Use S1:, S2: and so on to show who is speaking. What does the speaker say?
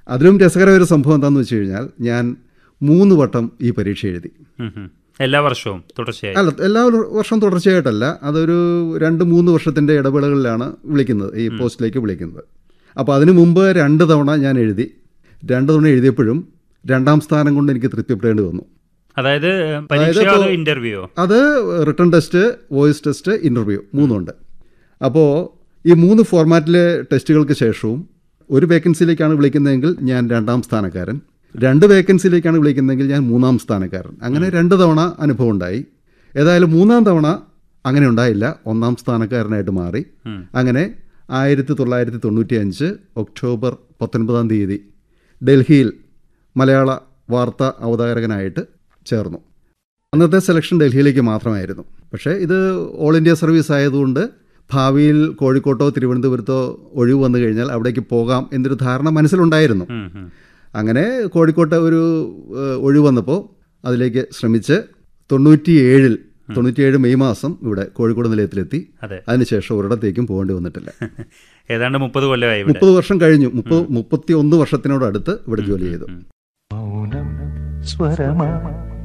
S1: അതിലും രസകരമായ ഒരു സംഭവം എന്താണെന്ന് വെച്ച് കഴിഞ്ഞാൽ ഞാൻ മൂന്ന് വട്ടം ഈ പരീക്ഷ എഴുതി
S2: ഉം, ഉം. എല്ലാ വർഷവും തുടർച്ചയായി
S1: അല്ല എല്ലാ വർഷവും തുടർച്ചയായിട്ടല്ല അതൊരു രണ്ട് മൂന്ന് വർഷത്തിൻ്റെ ഇടവേളകളിലാണ് വിളിക്കുന്നത് ഈ പോസ്റ്റിലേക്ക് വിളിക്കുന്നത് അപ്പോൾ അതിനു മുമ്പ് രണ്ട് തവണ ഞാൻ എഴുതി രണ്ട് തവണ എഴുതിയപ്പോഴും രണ്ടാം സ്ഥാനം കൊണ്ട് എനിക്ക് തൃപ്തിപ്പെടേണ്ടി വന്നു
S2: അതായത് പരീക്ഷയോ അതോ ഇന്റർവ്യൂയോ
S1: അത് written test voice test interview മൂന്നുണ്ട് അപ്പോൾ ഈ മൂന്ന് ഫോർമാറ്റിലെ ടെസ്റ്റുകൾക്ക് ശേഷവും ഒരു വേക്കൻസിയിലേക്കാണ് വിളിക്കുന്നതെങ്കിൽ ഞാൻ രണ്ടാം സ്ഥാനക്കാരൻ രണ്ട് വേക്കൻസിയിലേക്കാണ് വിളിക്കുന്നതെങ്കിൽ ഞാൻ മൂന്നാം സ്ഥാനക്കാരൻ അങ്ങനെ രണ്ട് തവണ അനുഭവം ഉണ്ടായി ഏതായാലും മൂന്നാം തവണ അങ്ങനെ ഉണ്ടായില്ല ഒന്നാം സ്ഥാനക്കാരനായിട്ട് മാറി
S2: ഉം.
S1: അങ്ങനെ ആയിരത്തി തൊള്ളായിരത്തി തൊണ്ണൂറ്റി അഞ്ച് ഒക്ടോബർ പത്തൊൻപതാം തീയതി ഡൽഹിയിൽ മലയാള വാർത്താ അവതാരകനായിട്ട് ചേർന്നു അന്നത്തെ സെലക്ഷൻ ഡൽഹിയിലേക്ക് മാത്രമായിരുന്നു പക്ഷേ ഇത് ഓൾ ഇന്ത്യ സർവീസ് ആയതുകൊണ്ട് ഭാവിയിൽ കോഴിക്കോട്ടോ തിരുവനന്തപുരത്തോ ഒഴിവ് വന്നു കഴിഞ്ഞാൽ അവിടേക്ക് പോകാം എന്നൊരു ധാരണ മനസ്സിലുണ്ടായിരുന്നു
S2: ഉം, ഉം.
S1: അങ്ങനെ കോഴിക്കോട്ട് ഒരു ഏഹ്, ഒഴിവ് വന്നപ്പോൾ അതിലേക്ക് ശ്രമിച്ച് തൊണ്ണൂറ്റിയേഴിൽ തൊണ്ണൂറ്റിയേഴ് മെയ് മാസം ഇവിടെ കോഴിക്കോട് നിലയത്തിലെത്തി
S2: അതെ
S1: അതിനുശേഷം ഒരിടത്തേക്കും പോകേണ്ടി വന്നിട്ടില്ല
S2: ഏതാണ്ട് മുപ്പത് കൊല്ലമായി ഇവിടെ
S1: മുപ്പത് വർഷം കഴിഞ്ഞു മുപ്പത് മുപ്പത്തി ഒന്ന് വർഷത്തിനോടടുത്ത് ഇവിടെ ജോലി ചെയ്തു
S3: മൗനം സ്വരമാ